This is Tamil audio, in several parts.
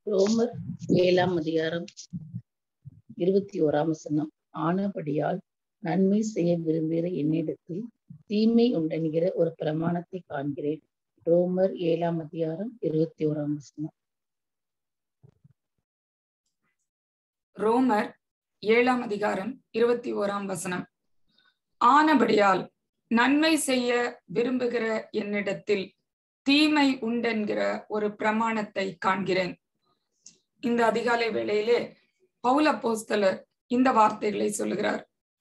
ரோமர் ஏழாம் அதிகாரம் இருபத்தி ஓராம் வசனம் ஆனபடியால் நன்மை செய்ய விரும்புகிற என்னிடத்தில் தீமை உண்டென்கிற ஒரு பிரமாணத்தை காண்கிறேன் ரோமர் ஏழாம் அதிகாரம் இருபத்தி ஓராம் வசனம் ரோமர் ஏழாம் அதிகாரம் இருபத்தி ஓராம் வசனம் ஆனபடியால் நன்மை செய்ய விரும்புகிற என்னிடத்தில் தீமை உண்டென்கிற ஒரு பிரமாணத்தை காண்கிறேன் இந்த அதிகாலை வேளையிலே பௌல போஸ்தலர் இந்த வார்த்தைகளை சொல்லுகிறார்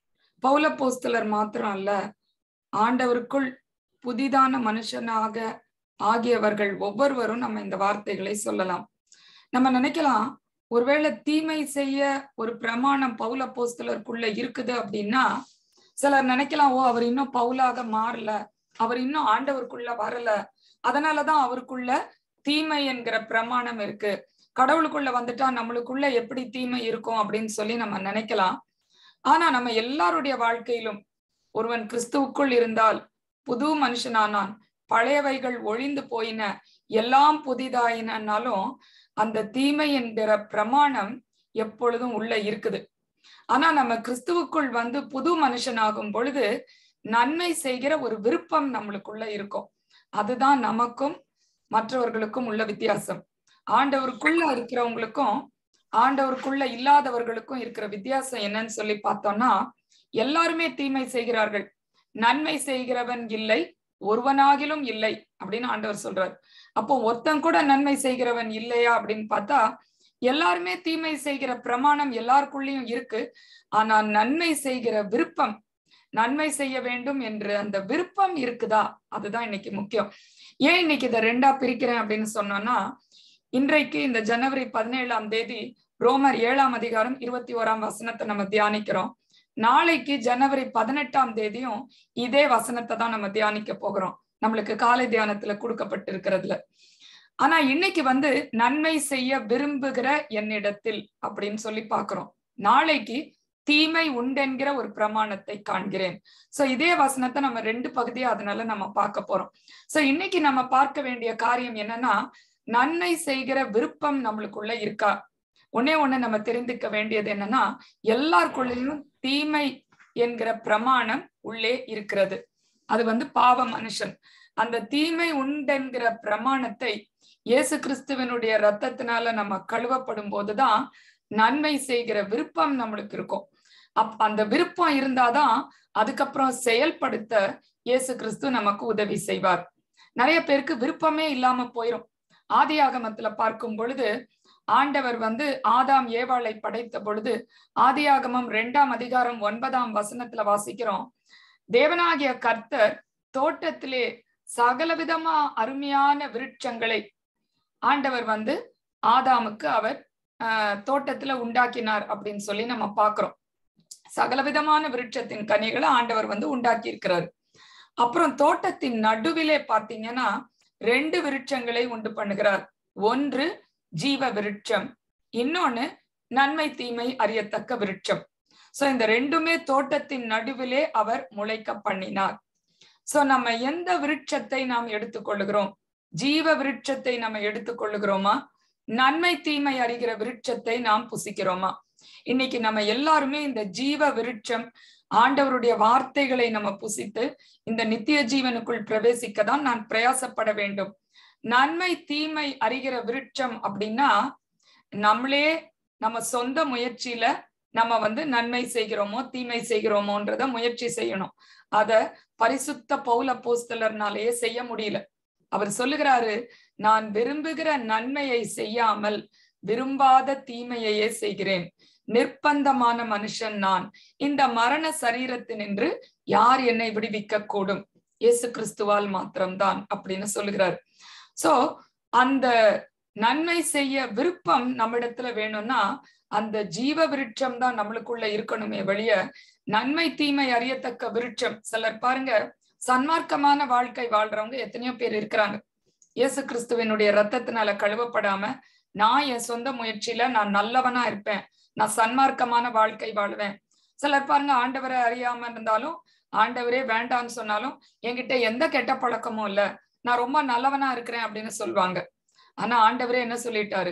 பௌல போஸ்தலர் மாத்திரம் அல்ல ஆண்டவருக்குள் புதிதான மனுஷனாக ஆகியவர்கள் ஒவ்வொருவரும் நம்ம இந்த வார்த்தைகளை சொல்லலாம் நம்ம நினைக்கலாம் ஒருவேளை தீமை செய்ய ஒரு பிரமாணம் பௌல போஸ்தலருக்குள்ள இருக்குது அப்படின்னா சிலர் நினைக்கலாம் ஓ அவர் இன்னும் பவுலாக மாறல அவர் இன்னும் ஆண்டவருக்குள்ள வரல அதனாலதான் அவருக்குள்ள தீமை என்கிற பிரமாணம் இருக்கு கடவுளுக்குள்ள வந்துட்டா நம்மளுக்குள்ள எப்படி தீமை இருக்கும் அப்படின்னு சொல்லி நம்ம நினைக்கலாம் ஆனா நம்ம எல்லாருடைய வாழ்க்கையிலும் ஒருவன் கிறிஸ்துவுக்குள் இருந்தால் புது மனுஷனானான் பழையவைகள் ஒழிந்து போயின எல்லாம் புதிதாயினாலும் அந்த தீமை என்கிற பிரமாணம் எப்பொழுதும் உள்ள இருக்குது ஆனா நம்ம கிறிஸ்துவுக்குள் வந்து புது மனுஷனாகும் பொழுது நன்மை செய்கிற ஒரு விருப்பம் நம்மளுக்குள்ள இருக்கும் அதுதான் நமக்கும் மற்றவர்களுக்கும் உள்ள வித்தியாசம் ஆண்டவருக்குள்ள இருக்கிறவங்களுக்கும் ஆண்டவருக்குள்ள இல்லாதவர்களுக்கும் இருக்கிற வித்தியாசம் என்னன்னு சொல்லி பார்த்தோம்னா எல்லாருமே தீமை செய்கிறார்கள் நன்மை செய்கிறவன் இல்லை ஒருவனாகிலும் இல்லை அப்படின்னு ஆண்டவர் சொல்றார் அப்போ ஒருத்தன் கூட நன்மை செய்கிறவன் இல்லையா அப்படின்னு பார்த்தா எல்லாருமே தீமை செய்கிற பிரமாணம் எல்லாருக்குள்ளயும் இருக்கு ஆனா நன்மை செய்கிற விருப்பம் நன்மை செய்ய வேண்டும் என்று அந்த விருப்பம் இருக்குதா அதுதான் இன்னைக்கு முக்கியம் ஏன் இன்னைக்கு இதை ரெண்டா பிரிக்கிறேன் அப்படின்னு சொன்னோம்னா இன்றைக்கு இந்த ஜனவரி பதினேழாம் தேதி ரோமர் ஏழாம் அதிகாரம் இருபத்தி ஓராம் வசனத்தை நம்ம தியானிக்கிறோம் நாளைக்கு ஜனவரி பதினெட்டாம் தேதியும் இதே வசனத்தை தான் நம்ம தியானிக்க போகிறோம் நம்மளுக்கு காலை தியானத்துல கொடுக்கப்பட்டிருக்கிறதுல ஆனா இன்னைக்கு வந்து நன்மை செய்ய விரும்புகிற என்னிடத்தில் அப்படின்னு சொல்லி பாக்குறோம் நாளைக்கு தீமை உண்டென்கிற ஒரு பிரமாணத்தை காண்கிறேன் சோ இதே வசனத்தை நம்ம ரெண்டு பகுதியா அதனால நம்ம பார்க்க போறோம் சோ இன்னைக்கு நம்ம பார்க்க வேண்டிய காரியம் என்னன்னா நன்மை செய்கிற விருப்பம் நம்மளுக்குள்ள இருக்கா ஒன்னே ஒண்ணு நம்ம தெரிந்துக்க வேண்டியது என்னன்னா எல்லாருக்குள்ளேயும் தீமை என்கிற பிரமாணம் உள்ளே இருக்கிறது அது வந்து பாவ மனுஷன் அந்த தீமை உண்டென்கிற பிரமாணத்தை இயேசு கிறிஸ்துவனுடைய ரத்தத்தினால நம்ம கழுவப்படும் போதுதான் நன்மை செய்கிற விருப்பம் நம்மளுக்கு இருக்கும் அப் அந்த விருப்பம் இருந்தாதான் அதுக்கப்புறம் செயல்படுத்த இயேசு கிறிஸ்து நமக்கு உதவி செய்வார் நிறைய பேருக்கு விருப்பமே இல்லாம போயிரும் ஆதி ஆகமத்துல பார்க்கும் பொழுது ஆண்டவர் வந்து ஆதாம் ஏவாளை படைத்த பொழுது ஆதியாகமம் ரெண்டாம் அதிகாரம் ஒன்பதாம் வசனத்துல வாசிக்கிறோம் தேவனாகிய கர்த்தர் தோட்டத்திலே சகலவிதமா அருமையான விருட்சங்களை ஆண்டவர் வந்து ஆதாமுக்கு அவர் ஆஹ் தோட்டத்துல உண்டாக்கினார் அப்படின்னு சொல்லி நம்ம பாக்குறோம் சகலவிதமான விருட்சத்தின் கனிகளை ஆண்டவர் வந்து உண்டாக்கி இருக்கிறார் அப்புறம் தோட்டத்தின் நடுவிலே பாத்தீங்கன்னா ரெண்டு விருட்சங்களை உண்டு பண்ணுகிறார் ஒன்று ஜீவ விருட்சம் இன்னொன்னு நன்மை தீமை அறியத்தக்க விருட்சம் சோ இந்த ரெண்டுமே தோட்டத்தின் நடுவிலே அவர் முளைக்க பண்ணினார் சோ நம்ம எந்த விருட்சத்தை நாம் எடுத்துக்கொள்ளுகிறோம் ஜீவ விருட்சத்தை நம்ம எடுத்துக்கொள்ளுகிறோமா நன்மை தீமை அறிகிற விருட்சத்தை நாம் புசிக்கிறோமா இன்னைக்கு நம்ம எல்லாருமே இந்த ஜீவ விருட்சம் ஆண்டவருடைய வார்த்தைகளை நம்ம புசித்து இந்த நித்திய ஜீவனுக்குள் பிரவேசிக்க தான் நான் பிரயாசப்பட வேண்டும் நன்மை தீமை அறிகிற விருட்சம் அப்படின்னா நம்மளே நம்ம சொந்த முயற்சியில நம்ம வந்து நன்மை செய்கிறோமோ தீமை செய்கிறோமோன்றத முயற்சி செய்யணும் அத பரிசுத்த பௌல போஸ்தலர்னாலேயே செய்ய முடியல அவர் சொல்லுகிறாரு நான் விரும்புகிற நன்மையை செய்யாமல் விரும்பாத தீமையையே செய்கிறேன் நிர்பந்தமான மனுஷன் நான் இந்த மரண சரீரத்தினின்று யார் என்னை விடுவிக்க கூடும் இயேசு கிறிஸ்துவால் மாத்திரம்தான் அப்படின்னு சொல்லுகிறார் சோ அந்த நன்மை செய்ய விருப்பம் நம்மிடத்துல வேணும்னா அந்த ஜீவ விருட்சம் தான் நம்மளுக்குள்ள இருக்கணுமே வெளிய நன்மை தீமை அறியத்தக்க விருட்சம் சிலர் பாருங்க சன்மார்க்கமான வாழ்க்கை வாழ்றவங்க எத்தனையோ பேர் இருக்கிறாங்க இயேசு கிறிஸ்துவனுடைய ரத்தத்தினால கழுவப்படாம நான் என் சொந்த முயற்சியில நான் நல்லவனா இருப்பேன் நான் சன்மார்க்கமான வாழ்க்கை வாழ்வேன் சிலர் பாருங்க ஆண்டவரை அறியாம இருந்தாலும் ஆண்டவரே வேண்டான்னு சொன்னாலும் என்கிட்ட எந்த கெட்ட பழக்கமும் இல்ல நான் ரொம்ப நல்லவனா இருக்கிறேன் அப்படின்னு சொல்லுவாங்க ஆனா ஆண்டவரே என்ன சொல்லிட்டாரு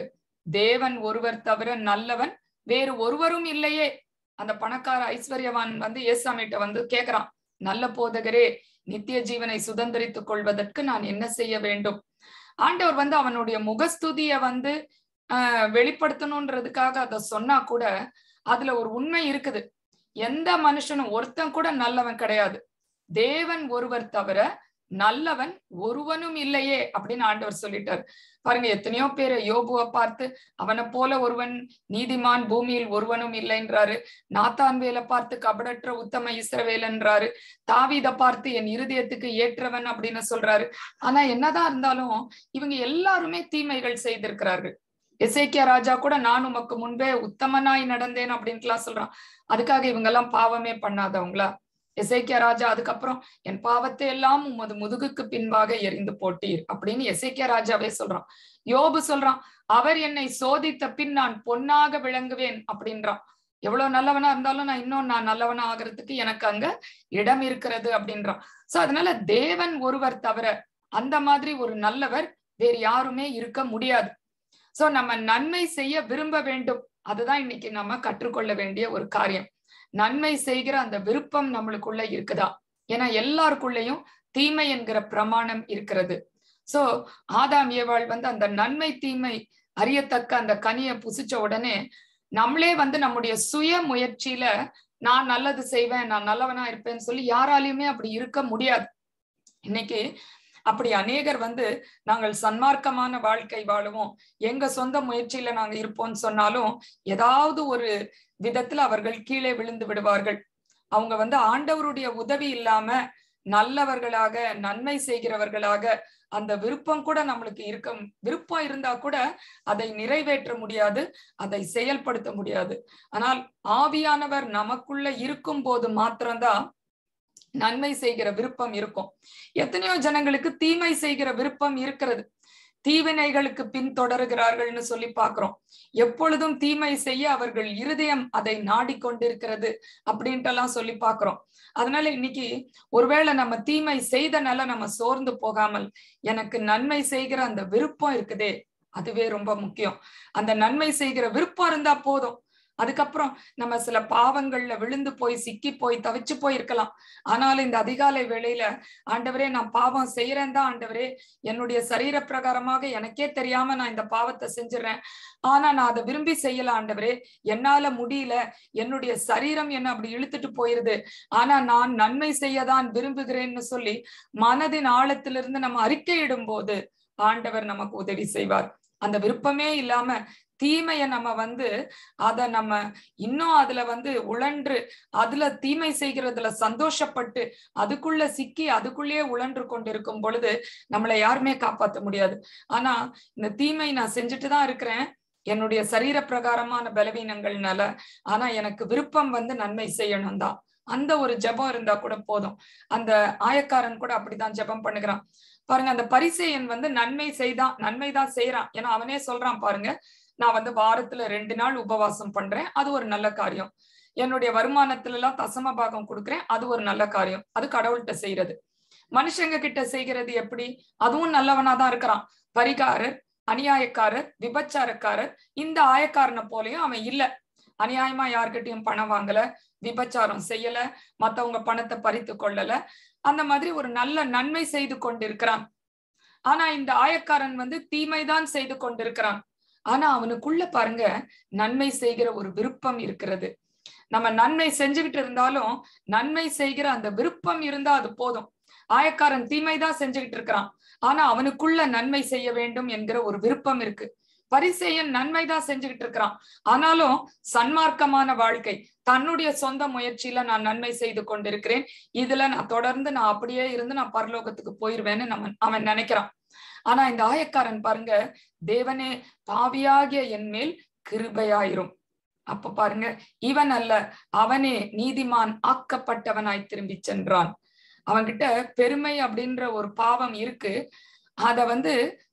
தேவன் ஒருவர் தவிர நல்லவன் வேறு ஒருவரும் இல்லையே அந்த பணக்கார ஐஸ்வர்யவான் வந்து ஏசாமிட்ட வந்து கேக்குறான் நல்ல போதகரே நித்திய ஜீவனை சுதந்திரித்துக் கொள்வதற்கு நான் என்ன செய்ய வேண்டும் ஆண்டவர் வந்து அவனுடைய முகஸ்துதிய வந்து ஆஹ் வெளிப்படுத்தணுன்றதுக்காக அதை சொன்னா கூட அதுல ஒரு உண்மை இருக்குது எந்த மனுஷனும் ஒருத்தன் கூட நல்லவன் கிடையாது தேவன் ஒருவர் தவிர நல்லவன் ஒருவனும் இல்லையே அப்படின்னு ஆண்டவர் சொல்லிட்டார் பாருங்க எத்தனையோ பேரை யோபுவை பார்த்து அவனை போல ஒருவன் நீதிமான் பூமியில் ஒருவனும் இல்லைன்றாரு நாத்தான் வேலை பார்த்து கபடற்ற உத்தம இஸ்ரவேலன்றாரு தாவீத பார்த்து என் இருதயத்துக்கு ஏற்றவன் அப்படின்னு சொல்றாரு ஆனா என்னதான் இருந்தாலும் இவங்க எல்லாருமே தீமைகள் செய்திருக்கிறார்கள் எசேக்கியா ராஜா கூட நான் உமக்கு முன்பே உத்தமனாய் நடந்தேன் அப்படின்ட்டுலாம் சொல்றான் அதுக்காக இவங்க எல்லாம் பாவமே பண்ணாதவங்களா எசேக்கியா ராஜா அதுக்கப்புறம் என் பாவத்தை எல்லாம் உமது முதுகுக்கு பின்பாக எரிந்து போட்டீர் அப்படின்னு எசேக்கியா ராஜாவே சொல்றான் யோபு சொல்றான் அவர் என்னை சோதித்த பின் நான் பொன்னாக விளங்குவேன் அப்படின்றான் எவ்வளவு நல்லவனா இருந்தாலும் நான் இன்னும் நான் நல்லவனா ஆகிறதுக்கு எனக்கு அங்க இடம் இருக்கிறது அப்படின்றான் சோ அதனால தேவன் ஒருவர் தவிர அந்த மாதிரி ஒரு நல்லவர் வேறு யாருமே இருக்க முடியாது சோ நம்ம நன்மை செய்ய விரும்ப வேண்டும் அதுதான் இன்னைக்கு நம்ம கற்றுக்கொள்ள வேண்டிய ஒரு காரியம் நன்மை செய்கிற அந்த விருப்பம் நம்மளுக்குள்ள இருக்குதா ஏன்னா எல்லாருக்குள்ளயும் தீமை என்கிற பிரமாணம் இருக்கிறது சோ ஆதாம் ஏவாள் வந்து அந்த நன்மை தீமை அறியத்தக்க அந்த கனியை புசிச்ச உடனே நம்மளே வந்து நம்முடைய சுய முயற்சியில நான் நல்லது செய்வேன் நான் நல்லவனா இருப்பேன்னு சொல்லி யாராலையுமே அப்படி இருக்க முடியாது இன்னைக்கு அப்படி அநேகர் வந்து நாங்கள் சன்மார்க்கமான வாழ்க்கை வாழுவோம் எங்க சொந்த முயற்சியில நாங்க இருப்போம்னு சொன்னாலும் ஏதாவது ஒரு விதத்துல அவர்கள் கீழே விழுந்து விடுவார்கள் அவங்க வந்து ஆண்டவருடைய உதவி இல்லாம நல்லவர்களாக நன்மை செய்கிறவர்களாக அந்த விருப்பம் கூட நம்மளுக்கு இருக்க விருப்பம் இருந்தா கூட அதை நிறைவேற்ற முடியாது அதை செயல்படுத்த முடியாது ஆனால் ஆவியானவர் நமக்குள்ள இருக்கும் போது மாத்திரம்தான் நன்மை செய்கிற விருப்பம் இருக்கும் எத்தனையோ ஜனங்களுக்கு தீமை செய்கிற விருப்பம் இருக்கிறது தீவினைகளுக்கு பின் தொடருகிறார்கள்னு சொல்லி பாக்குறோம் எப்பொழுதும் தீமை செய்ய அவர்கள் இருதயம் அதை நாடிக்கொண்டிருக்கிறது அப்படின்ட்டு எல்லாம் சொல்லி பாக்குறோம் அதனால இன்னைக்கு ஒருவேளை நம்ம தீமை செய்தனால நம்ம சோர்ந்து போகாமல் எனக்கு நன்மை செய்கிற அந்த விருப்பம் இருக்குதே அதுவே ரொம்ப முக்கியம் அந்த நன்மை செய்கிற விருப்பம் இருந்தா போதும் அதுக்கப்புறம் நம்ம சில பாவங்கள்ல விழுந்து போய் சிக்கி போய் தவிச்சு போயிருக்கலாம் ஆனாலும் இந்த அதிகாலை வேளையில ஆண்டவரே நான் பாவம் செய்யறேன் தான் ஆண்டவரே என்னுடைய சரீர பிரகாரமாக எனக்கே தெரியாம நான் இந்த பாவத்தை செஞ்சிடறேன் ஆனா நான் அதை விரும்பி செய்யல ஆண்டவரே என்னால முடியல என்னுடைய சரீரம் என்ன அப்படி இழுத்துட்டு போயிருது ஆனா நான் நன்மை செய்யதான் விரும்புகிறேன்னு சொல்லி மனதின் ஆழத்திலிருந்து நம்ம அறிக்கையிடும் போது ஆண்டவர் நமக்கு உதவி செய்வார் அந்த விருப்பமே இல்லாம தீமைய நம்ம வந்து அத நம்ம இன்னும் அதுல வந்து உழன்று அதுல தீமை செய்கிறதுல சந்தோஷப்பட்டு அதுக்குள்ள சிக்கி அதுக்குள்ளேயே உழன்று கொண்டிருக்கும் பொழுது நம்மளை யாருமே காப்பாத்த முடியாது ஆனா இந்த தீமை நான் செஞ்சுட்டு தான் இருக்கிறேன் என்னுடைய சரீர பிரகாரமான பலவீனங்கள்னால ஆனா எனக்கு விருப்பம் வந்து நன்மை செய்யணும் தான் அந்த ஒரு ஜபம் இருந்தா கூட போதும் அந்த ஆயக்காரன் கூட அப்படிதான் ஜபம் பண்ணுகிறான் பாருங்க அந்த பரிசெயன் வந்து நன்மை செய்தான் நன்மை தான் செய்யறான் ஏன்னா அவனே சொல்றான் பாருங்க நான் வந்து வாரத்துல ரெண்டு நாள் உபவாசம் பண்றேன் அது ஒரு நல்ல காரியம் என்னுடைய வருமானத்துல எல்லாம் தசம பாகம் கொடுக்குறேன் அது ஒரு நல்ல காரியம் அது கடவுள்கிட்ட செய்யறது மனுஷங்க கிட்ட செய்கிறது எப்படி அதுவும் நல்லவனா தான் இருக்கிறான் பரிகாரர் அநியாயக்காரர் விபச்சாரக்காரர் இந்த ஆயக்காரனை போலயும் அவன் இல்ல அநியாயமா யார்கிட்டயும் பணம் வாங்கல விபச்சாரம் செய்யல மத்தவங்க பணத்தை பறித்து கொள்ளல அந்த மாதிரி ஒரு நல்ல நன்மை செய்து கொண்டிருக்கிறான் ஆனா இந்த ஆயக்காரன் வந்து தீமைதான் செய்து கொண்டிருக்கிறான் ஆனா அவனுக்குள்ள பாருங்க நன்மை செய்கிற ஒரு விருப்பம் இருக்கிறது நம்ம நன்மை செஞ்சுக்கிட்டு இருந்தாலும் நன்மை செய்கிற அந்த விருப்பம் இருந்தா அது போதும் ஆயக்காரன் தீமைதான் செஞ்சுக்கிட்டு இருக்கிறான் ஆனா அவனுக்குள்ள நன்மை செய்ய வேண்டும் என்கிற ஒரு விருப்பம் இருக்கு பரிசெயன் நன்மைதான் செஞ்சுக்கிட்டு இருக்கிறான் ஆனாலும் சன்மார்க்கமான வாழ்க்கை தன்னுடைய சொந்த முயற்சியில நான் நன்மை செய்து கொண்டிருக்கிறேன் இதுல நான் தொடர்ந்து நான் அப்படியே இருந்து நான் பரலோகத்துக்கு போயிருவேன்னு நம்ம அவன் நினைக்கிறான் ஆனா இந்த ஆயக்காரன் பாருங்க தேவனே பாவியாகிய என் மேல் கிருபையாயிரும் அப்ப பாருங்க இவன் அல்ல அவனே நீதிமான் ஆக்கப்பட்டவனாய் திரும்பி சென்றான் அவன்கிட்ட பெருமை அப்படின்ற ஒரு பாவம் இருக்கு அத வந்து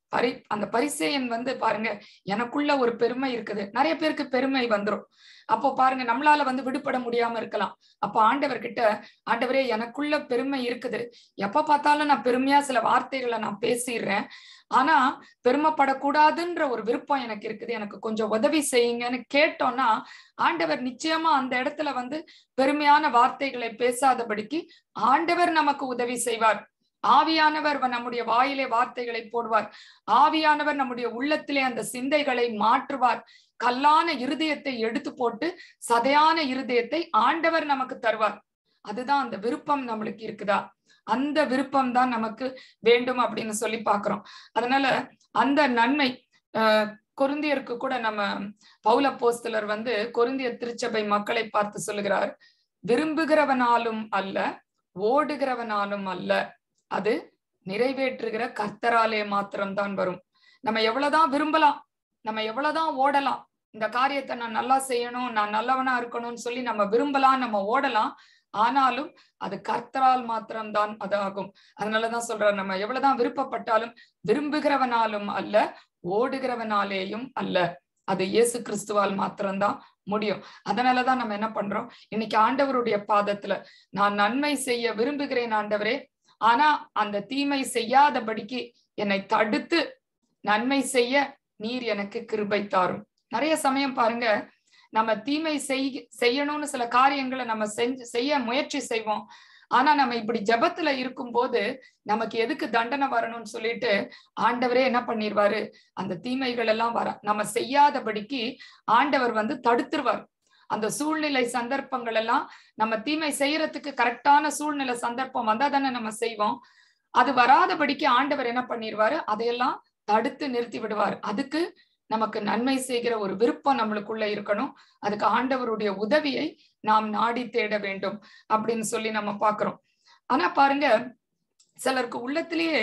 பரி அந்த பரிசேயன் வந்து பாருங்க எனக்குள்ள ஒரு பெருமை இருக்குது நிறைய பேருக்கு பெருமை வந்துரும் அப்போ பாருங்க நம்மளால வந்து விடுபட முடியாம இருக்கலாம் அப்ப ஆண்டவர்கிட்ட ஆண்டவரே எனக்குள்ள பெருமை இருக்குது எப்ப பார்த்தாலும் நான் பெருமையா சில வார்த்தைகளை நான் பேசிடுறேன் ஆனா பெருமைப்படக்கூடாதுன்ற ஒரு விருப்பம் எனக்கு இருக்குது எனக்கு கொஞ்சம் உதவி செய்யுங்கன்னு கேட்டோம்னா ஆண்டவர் நிச்சயமா அந்த இடத்துல வந்து பெருமையான வார்த்தைகளை பேசாதபடிக்கு ஆண்டவர் நமக்கு உதவி செய்வார் ஆவியானவர் நம்முடைய வாயிலே வார்த்தைகளை போடுவார் ஆவியானவர் நம்முடைய உள்ளத்திலே அந்த சிந்தைகளை மாற்றுவார் கல்லான இருதயத்தை எடுத்து போட்டு சதையான இருதயத்தை ஆண்டவர் நமக்கு தருவார் அதுதான் அந்த விருப்பம் நம்மளுக்கு இருக்குதா அந்த விருப்பம் தான் நமக்கு வேண்டும் அப்படின்னு சொல்லி பாக்குறோம் அதனால அந்த நன்மை அஹ் கொருந்தியருக்கு கூட நம்ம பௌல போஸ்தலர் வந்து கொருந்திய திருச்சபை மக்களை பார்த்து சொல்லுகிறார் விரும்புகிறவனாலும் அல்ல ஓடுகிறவனாலும் அல்ல அது நிறைவேற்றுகிற கர்த்தராலே மாத்திரம்தான் வரும் நம்ம எவ்வளவுதான் விரும்பலாம் நம்ம எவ்வளவுதான் ஓடலாம் இந்த காரியத்தை நான் நல்லா செய்யணும் நான் நல்லவனா இருக்கணும்னு சொல்லி நம்ம விரும்பலாம் நம்ம ஓடலாம் ஆனாலும் அது கர்த்தரால் மாத்திரம்தான் அது ஆகும் அதனாலதான் சொல்றாரு நம்ம எவ்வளவுதான் விருப்பப்பட்டாலும் விரும்புகிறவனாலும் அல்ல ஓடுகிறவனாலேயும் அல்ல அது இயேசு கிறிஸ்துவால் மாத்திரம்தான் முடியும் அதனாலதான் நம்ம என்ன பண்றோம் இன்னைக்கு ஆண்டவருடைய பாதத்துல நான் நன்மை செய்ய விரும்புகிறேன் ஆண்டவரே ஆனா அந்த தீமை செய்யாதபடிக்கு என்னை தடுத்து நன்மை செய்ய நீர் எனக்கு கிருபை தாரும் நிறைய சமயம் பாருங்க நம்ம தீமை செய் செய்யணும்னு சில காரியங்களை நம்ம செஞ்சு செய்ய முயற்சி செய்வோம் ஆனா நம்ம இப்படி ஜபத்துல இருக்கும் போது நமக்கு எதுக்கு தண்டனை வரணும்னு சொல்லிட்டு ஆண்டவரே என்ன பண்ணிடுவாரு அந்த தீமைகள் எல்லாம் வர நம்ம செய்யாதபடிக்கு ஆண்டவர் வந்து தடுத்துருவார் அந்த சூழ்நிலை சந்தர்ப்பங்கள் எல்லாம் நம்ம தீமை செய்யறதுக்கு கரெக்டான சூழ்நிலை சந்தர்ப்பம் வந்தா தானே நம்ம செய்வோம் அது வராதபடிக்கு ஆண்டவர் என்ன பண்ணிடுவாரு அதையெல்லாம் தடுத்து நிறுத்தி விடுவார் அதுக்கு நமக்கு நன்மை செய்கிற ஒரு விருப்பம் நம்மளுக்குள்ள இருக்கணும் அதுக்கு ஆண்டவருடைய உதவியை நாம் நாடி தேட வேண்டும் அப்படின்னு சொல்லி நம்ம பாக்குறோம் ஆனா பாருங்க சிலருக்கு உள்ளத்திலேயே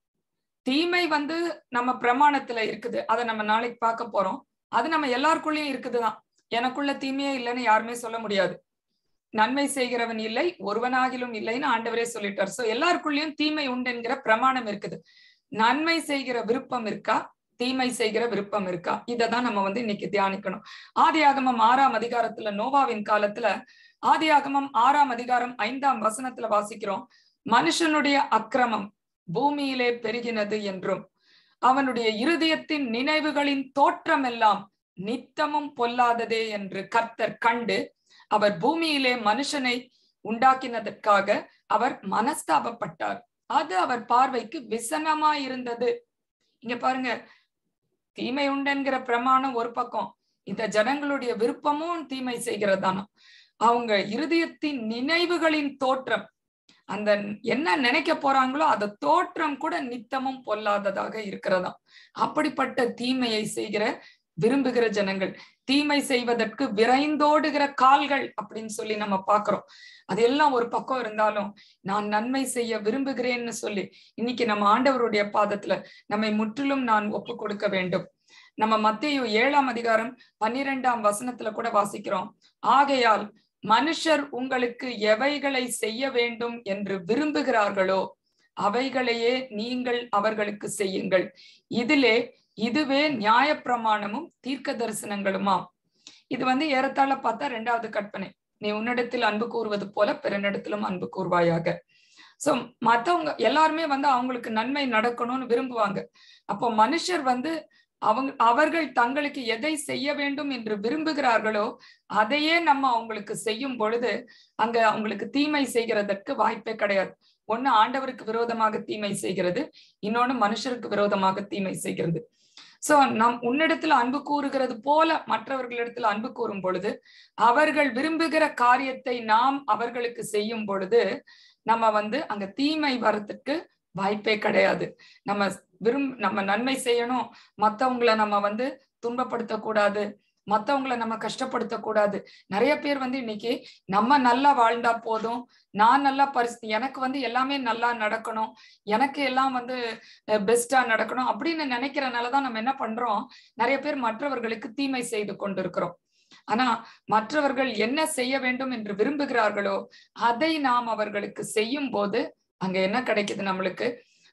தீமை வந்து நம்ம பிரமாணத்துல இருக்குது அதை நம்ம நாளைக்கு பார்க்க போறோம் அது நம்ம எல்லாருக்குள்ளயும் இருக்குதுதான் எனக்குள்ள தீமையே இல்லைன்னு யாருமே சொல்ல முடியாது நன்மை செய்கிறவன் இல்லை ஒருவனாகிலும் இல்லைன்னு ஆண்டவரே சொல்லிட்டார் சோ எல்லாருக்குள்ளயும் தீமை உண்டு என்கிற பிரமாணம் இருக்குது நன்மை செய்கிற விருப்பம் இருக்கா தீமை செய்கிற விருப்பம் இருக்கா இததான் நம்ம வந்து இன்னைக்கு தியானிக்கணும் ஆதி ஆகமம் ஆறாம் அதிகாரத்துல நோவாவின் காலத்துல ஆதி ஆகமம் ஆறாம் அதிகாரம் ஐந்தாம் வசனத்துல வாசிக்கிறோம் மனுஷனுடைய அக்கிரமம் பூமியிலே பெருகினது என்றும் அவனுடைய இருதயத்தின் நினைவுகளின் தோற்றம் எல்லாம் நித்தமும் பொல்லாததே என்று கர்த்தர் கண்டு அவர் பூமியிலே மனுஷனை உண்டாக்கினதற்காக அவர் மனஸ்தாபப்பட்டார் அது அவர் பார்வைக்கு விசனமா இருந்தது இங்க பாருங்க தீமை உண்டென்கிற பிரமாணம் ஒரு பக்கம் இந்த ஜனங்களுடைய விருப்பமும் தீமை செய்கிறதானா அவங்க இருதயத்தின் நினைவுகளின் தோற்றம் அந்த என்ன நினைக்க போறாங்களோ அந்த தோற்றம் கூட நித்தமும் பொல்லாததாக இருக்கிறதா அப்படிப்பட்ட தீமையை செய்கிற விரும்புகிற ஜனங்கள் தீமை செய்வதற்கு விரைந்தோடுகிற கால்கள் அப்படின்னு சொல்லி நம்ம பாக்குறோம் அதெல்லாம் ஒரு பக்கம் இருந்தாலும் நான் நன்மை செய்ய விரும்புகிறேன்னு சொல்லி இன்னைக்கு நம்ம ஆண்டவருடைய பாதத்துல நம்மை முற்றிலும் நான் ஒப்பு கொடுக்க வேண்டும் நம்ம மத்திய ஏழாம் அதிகாரம் பன்னிரெண்டாம் வசனத்துல கூட வாசிக்கிறோம் ஆகையால் மனுஷர் உங்களுக்கு எவைகளை செய்ய வேண்டும் என்று விரும்புகிறார்களோ அவைகளையே நீங்கள் அவர்களுக்கு செய்யுங்கள் இதிலே இதுவே நியாயப்பிரமாணமும் தீர்க்க தரிசனங்களுமாம் இது வந்து ஏறத்தாழ பார்த்தா ரெண்டாவது கற்பனை நீ உன்னிடத்தில் அன்பு கூறுவது போல பிறனிடத்திலும் அன்பு கூறுவாயாக சோ மத்தவங்க எல்லாருமே வந்து அவங்களுக்கு நன்மை நடக்கணும்னு விரும்புவாங்க அப்போ மனுஷர் வந்து அவங்க அவர்கள் தங்களுக்கு எதை செய்ய வேண்டும் என்று விரும்புகிறார்களோ அதையே நம்ம அவங்களுக்கு செய்யும் பொழுது அங்க அவங்களுக்கு தீமை செய்கிறதற்கு வாய்ப்பே கிடையாது ஒண்ணு ஆண்டவருக்கு விரோதமாக தீமை செய்கிறது இன்னொன்னு மனுஷருக்கு விரோதமாக தீமை செய்கிறது சோ நம் உன்னிடத்துல அன்பு கூறுகிறது போல மற்றவர்களிடத்துல அன்பு கூறும் பொழுது அவர்கள் விரும்புகிற காரியத்தை நாம் அவர்களுக்கு செய்யும் பொழுது நம்ம வந்து அங்க தீமை வரத்துக்கு வாய்ப்பே கிடையாது நம்ம விரும் நம்ம நன்மை செய்யணும் மத்தவங்கள நம்ம வந்து துன்பப்படுத்த கூடாது மத்தவங்கள நம்ம கஷ்டப்படுத்த கூடாது நிறைய பேர் வந்து இன்னைக்கு நம்ம நல்லா வாழ்ந்தா போதும் நான் நல்லா பரிசு எனக்கு வந்து எல்லாமே நல்லா நடக்கணும் எனக்கு எல்லாம் வந்து பெஸ்டா நடக்கணும் அப்படின்னு நினைக்கிறனாலதான் நம்ம என்ன பண்றோம் நிறைய பேர் மற்றவர்களுக்கு தீமை செய்து கொண்டிருக்கிறோம் ஆனா மற்றவர்கள் என்ன செய்ய வேண்டும் என்று விரும்புகிறார்களோ அதை நாம் அவர்களுக்கு செய்யும் போது அங்க என்ன கிடைக்குது நம்மளுக்கு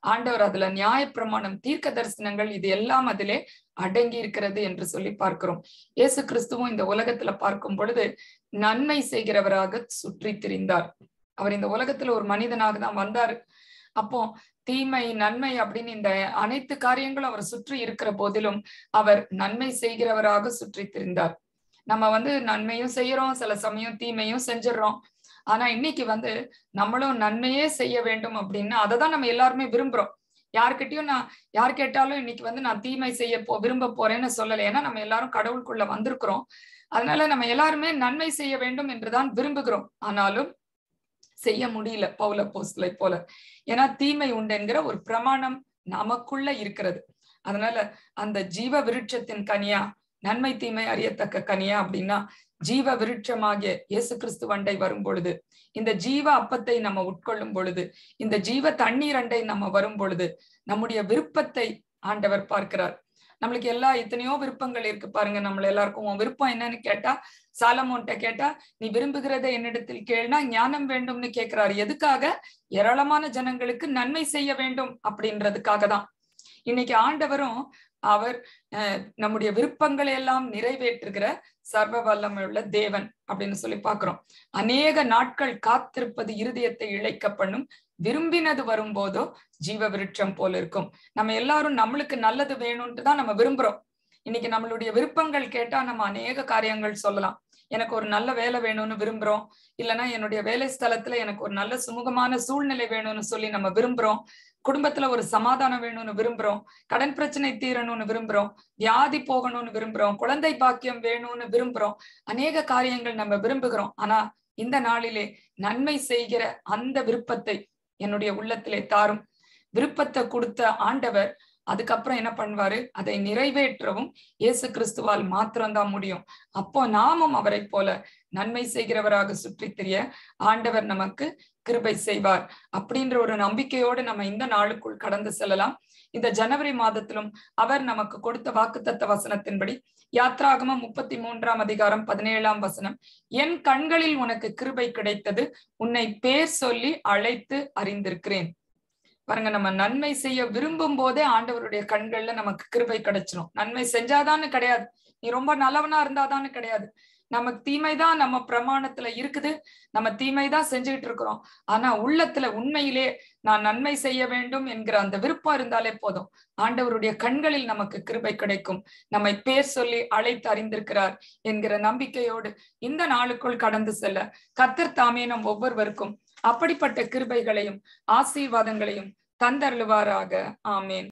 ஆண்டவர் அதுல நியாயப்பிரமாணம் தீர்க்க தரிசனங்கள் இது எல்லாம் அதிலே அடங்கி இருக்கிறது என்று சொல்லி பார்க்கிறோம் இயேசு கிறிஸ்துவும் இந்த உலகத்துல பார்க்கும் பொழுது நன்மை செய்கிறவராக சுற்றி திரிந்தார் அவர் இந்த உலகத்துல ஒரு மனிதனாக தான் வந்தாரு அப்போ தீமை நன்மை அப்படின்னு இந்த அனைத்து காரியங்களும் அவர் சுற்றி இருக்கிற போதிலும் அவர் நன்மை செய்கிறவராக சுற்றி திரிந்தார் நம்ம வந்து நன்மையும் செய்யறோம் சில சமயம் தீமையும் செஞ்சிடறோம் ஆனா இன்னைக்கு வந்து நம்மளும் நன்மையே செய்ய வேண்டும் அப்படின்னு அதை தான் நம்ம எல்லாருமே விரும்புறோம் யார்கிட்டயும் நான் யார் கேட்டாலும் இன்னைக்கு வந்து நான் தீமை செய்ய போ விரும்ப போறேன்னு சொல்லலை ஏன்னா நம்ம எல்லாரும் கடவுளுக்குள்ள வந்திருக்கிறோம் அதனால நம்ம எல்லாருமே நன்மை செய்ய வேண்டும் என்றுதான் விரும்புகிறோம் ஆனாலும் செய்ய முடியல பௌல போஸ்லை போல ஏன்னா தீமை உண்டு என்கிற ஒரு பிரமாணம் நமக்குள்ள இருக்கிறது அதனால அந்த ஜீவ விருட்சத்தின் கனியா நன்மை தீமை அறியத்தக்க கனியா அப்படின்னா ஜீவ விருட்சமாகிய இயேசு கிறிஸ்து வண்டை வரும் பொழுது இந்த ஜீவ அப்பத்தை நம்ம உட்கொள்ளும் பொழுது இந்த ஜீவ தண்ணீர் அண்டை நம்ம வரும் பொழுது நம்முடைய விருப்பத்தை ஆண்டவர் பார்க்கிறார் நம்மளுக்கு எல்லா எத்தனையோ விருப்பங்கள் இருக்கு பாருங்க நம்மள எல்லாருக்கும் உன் விருப்பம் என்னன்னு கேட்டா சாலமோன்ட்ட கேட்டா நீ விரும்புகிறத என்னிடத்தில் கேள்னா ஞானம் வேண்டும்னு கேட்கிறாரு எதுக்காக ஏராளமான ஜனங்களுக்கு நன்மை செய்ய வேண்டும் அப்படின்றதுக்காக தான் இன்னைக்கு ஆண்டவரும் அவர் நம்முடைய விருப்பங்களை எல்லாம் நிறைவேற்றுகிற சர்வ வல்லமையுள்ள தேவன் அப்படின்னு சொல்லி பாக்குறோம் அநேக நாட்கள் காத்திருப்பது இருதயத்தை இழைக்க பண்ணும் விரும்பினது வரும்போதோ ஜீவ விருட்சம் போல இருக்கும் நம்ம எல்லாரும் நம்மளுக்கு நல்லது வேணும்ட்டு தான் நம்ம விரும்புறோம் இன்னைக்கு நம்மளுடைய விருப்பங்கள் கேட்டா நம்ம அநேக காரியங்கள் சொல்லலாம் எனக்கு ஒரு நல்ல வேலை வேணும்னு விரும்புறோம் இல்லைன்னா என்னுடைய வேலை ஸ்தலத்துல எனக்கு ஒரு நல்ல சுமூகமான சூழ்நிலை வேணும்னு சொல்லி நம்ம விரும்புறோம் குடும்பத்துல ஒரு சமாதானம் வேணும்னு விரும்புறோம் கடன் பிரச்சனை தீரணும்னு விரும்புறோம் வியாதி போகணும்னு விரும்புறோம் குழந்தை பாக்கியம் வேணும்னு விரும்புறோம் அநேக காரியங்கள் நம்ம விரும்புகிறோம் ஆனா இந்த நாளிலே நன்மை செய்கிற அந்த விருப்பத்தை என்னுடைய உள்ளத்திலே தாரும் விருப்பத்தை கொடுத்த ஆண்டவர் அதுக்கப்புறம் என்ன பண்ணுவாரு அதை நிறைவேற்றவும் இயேசு கிறிஸ்துவால் மாத்திரம்தான் முடியும் அப்போ நாமும் அவரை போல நன்மை செய்கிறவராக சுற்றி தெரிய ஆண்டவர் நமக்கு கிருபை செய்வார் அப்படின்ற ஒரு நம்பிக்கையோடு நம்ம இந்த நாளுக்குள் கடந்து செல்லலாம் இந்த ஜனவரி மாதத்திலும் அவர் நமக்கு கொடுத்த வாக்குத்தத்த வசனத்தின்படி யாத்ராகமம் முப்பத்தி மூன்றாம் அதிகாரம் பதினேழாம் வசனம் என் கண்களில் உனக்கு கிருபை கிடைத்தது உன்னை பேர் சொல்லி அழைத்து அறிந்திருக்கிறேன் பாருங்க நம்ம நன்மை செய்ய விரும்பும் போதே ஆண்டவருடைய கண்கள்ல நமக்கு கிருபை கிடைச்சிரும் நன்மை செஞ்சாதான்னு கிடையாது நீ ரொம்ப நல்லவனா இருந்தாதான்னு கிடையாது நமக்கு தீமைதான் நம்ம பிரமாணத்துல இருக்குது நம்ம தீமைதான் செஞ்சுக்கிட்டு இருக்கிறோம் ஆனா உள்ளத்துல உண்மையிலே நான் நன்மை செய்ய வேண்டும் என்கிற அந்த விருப்பம் இருந்தாலே போதும் ஆண்டவருடைய கண்களில் நமக்கு கிருபை கிடைக்கும் நம்மை பேர் சொல்லி அழைத்து அறிந்திருக்கிறார் என்கிற நம்பிக்கையோடு இந்த நாளுக்குள் கடந்து செல்ல கத்தர் தாமே நம் ஒவ்வொருவருக்கும் அப்படிப்பட்ட கிருபைகளையும் ஆசீர்வாதங்களையும் தந்தருளுவாராக ஆமேன்